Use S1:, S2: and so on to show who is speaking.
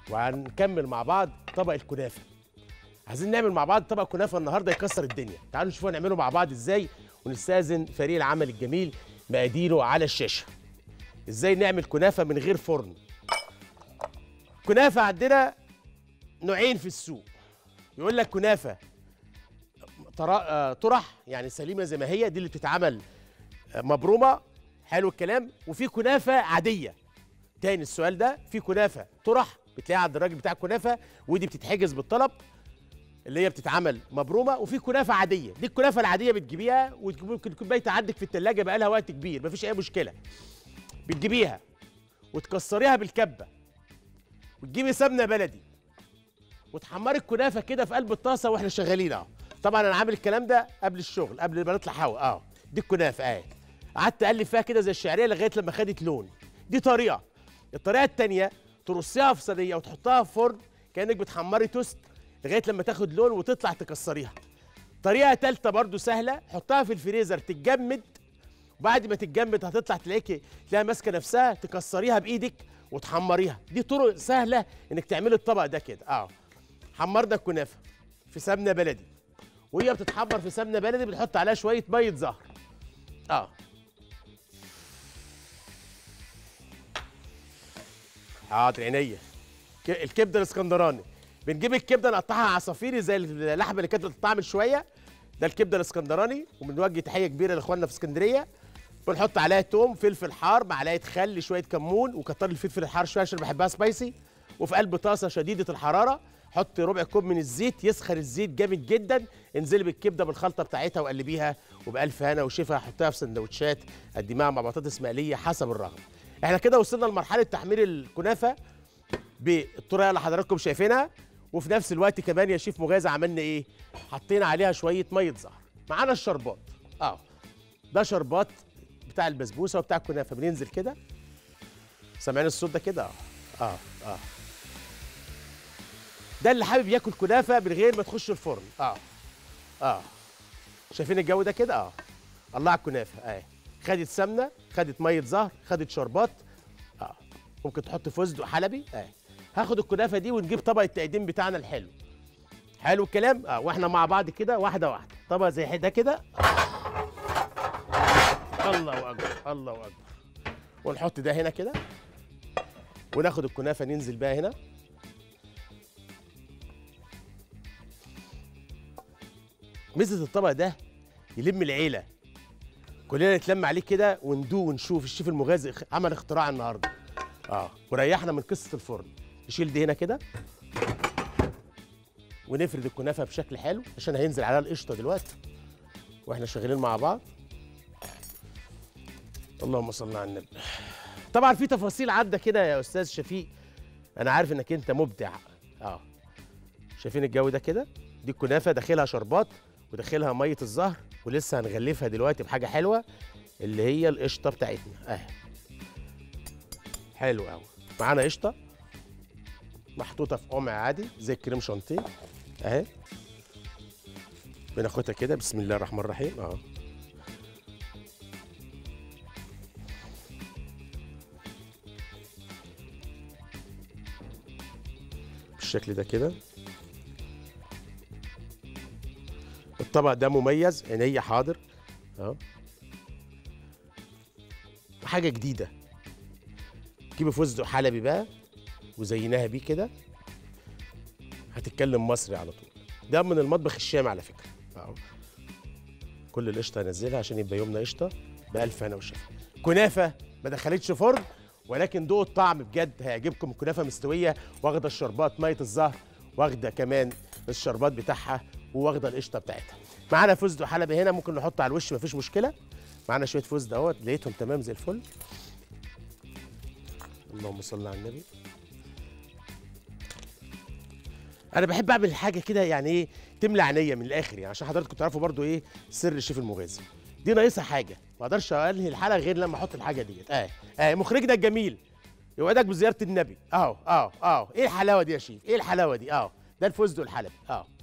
S1: وهنكمل مع بعض طبق الكنافه عايزين نعمل مع بعض طبق كنافه النهارده يكسر الدنيا تعالوا نشوفوا هنعمله مع بعض ازاي ونستاذن فريق العمل الجميل مقاديره على الشاشه ازاي نعمل كنافه من غير فرن كنافه عندنا نوعين في السوق يقول لك كنافه طرا- آه، طرح يعني سليمه زي ما هي دي اللي بتتعمل آه، مبرومه حلو الكلام وفي كنافه عاديه تاني السؤال ده في كنافه طرح بتلاقيها عند الراجل بتاع الكنافه ودي بتتحجز بالطلب اللي هي بتتعمل مبرومه وفي كنافه عاديه دي الكنافه العاديه بتجيبيها وممكن تكون بايته عندك في التلاجة بقالها وقت كبير مفيش اي مشكله بتجيبيها وتكسريها بالكبه وتجيبي سمنه بلدي وتحمري الكنافه كده في قلب الطاسه واحنا شغالين اهو طبعا انا عامل الكلام ده قبل الشغل قبل ما نطلع هوا اه دي الكنافه اهي قعدت اقلب فيها كده زي الشعريه لغايه لما خدت لون دي طريقه الطريقه الثانيه ترصيها في صينيه وتحطها في فرن كانك بتحمري توست لغايه لما تاخد لون وتطلع تكسريها طريقه ثالثه برضو سهله حطها في الفريزر تتجمد وبعد ما تتجمد هتطلع تلاقيكي تلاقيها ماسكه نفسها تكسريها بايدك وتحمريها دي طرق سهله انك تعملي الطبق ده كده اه حمرنا الكنافه في سمنه بلدي وهي بتتحمر في سمنه بلدي بنحط عليها شويه ميه زهر اه حاضر عينيا ك- الكبده الاسكندراني بنجيب الكبده نقطعها عصافيري زي اللحمه اللي كانت بتقطع من شويه ده الكبده الاسكندراني وبنوجه تحيه كبيره لاخواننا في اسكندريه بنحط عليها توم فلفل حار معلقه خل شويه كمون وكتر الفلفل الحار شويه عشان بحبها سبايسي وفي قلب طاسه شديده الحراره حط ربع كوب من الزيت يسخن الزيت جامد جدا انزلي بالكبده بالخلطه بتاعتها وقلبيها وبالف هنا وشفا حطيها في سندوتشات قدميها مع بطاطس مقليه حسب الرغبه احنا كده وصلنا لمرحله تحمير الكنافه بالطريقه اللي حضراتكم شايفينها وفي نفس الوقت كمان يا شيف مغازة عملنا ايه حطينا عليها شويه ميه زهر معانا الشربات اه ده شربات بتاع البسبوسه وبتاع الكنافه بننزل كده سامعين الصوت ده كده اه اه اه ده اللي حابب ياكل كنافه من غير ما تخش الفرن اه اه شايفين الجو ده كده اه الله على الكنافه اه خدت سمنه خدت ميه زهر خدت شربات اه ممكن تحط فستق حلبي اه هاخد الكنافه دي ونجيب طبق التقديم بتاعنا الحلو حلو الكلام اه واحنا مع بعض كده واحده واحده طبق زي ده كده الله اكبر الله اكبر ونحط ده هنا كده وناخد الكنافه ننزل بيها هنا ميزه الطبق ده يلم العيله كلنا نتلم عليه كده وندوق ونشوف الشيف المغازي اخ- عمل اختراع النهارده اه وريحنا من قصه الفرن نشيل دي هنا كده ونفرد الكنافه بشكل حلو عشان هينزل عليها القشطه دلوقتي واحنا شغالين مع بعض اللهم صل على النبي طبعا في تفاصيل عدة كده يا استاذ شفيق انا عارف انك انت مبدع اه شايفين الجو ده كده دي الكنافه داخلها شربات وداخلها ميه الزهر ولسه هنغلفها دلوقتي بحاجه حلوه اللي هي القشطه بتاعتنا اهي حلو قوي معانا قشطه محطوطه في قمع عادي زي الكريم شانتيه اهي بناخدها كده بسم الله الرحمن الرحيم اه بالشكل ده كده الطبق ده مميز عينيا حاضر اه وحاجه جديده جيبي فستق حلبي بقى وزيناها بيه كده هتتكلم مصري على طول ده من المطبخ الشامي على فكره اهو كل القشطه هنزلها عشان يبقى يومنا قشطه بألف هنا وشفا كنافه ما دخلتش فرن ولكن دوق الطعم بجد هيعجبكم الكنافه مستويه واخده الشربات ميه الزهر واخده كمان الشربات بتاعها وواخده القشطه بتاعتها معانا فستق حلبي هنا ممكن نحطه على الوش مفيش مشكله معانا شويه فستق اهوت لقيتهم تمام زي الفل اللهم صل على النبي انا بحب اعمل حاجه كده يعني ايه تملى عينيا من الاخر يعني عشان حضراتكم تعرفوا برضو ايه سر الشيف المغازي دي ناقصها حاجه ما اقدرش انهي الحلقه غير لما احط الحاجه ديت اه اه مخرجنا الجميل يوعدك بزياره النبي اهو اهو اهو ايه الحلاوه دي يا شيف ايه الحلاوه دي اهو ده الفستق الحلبي اهو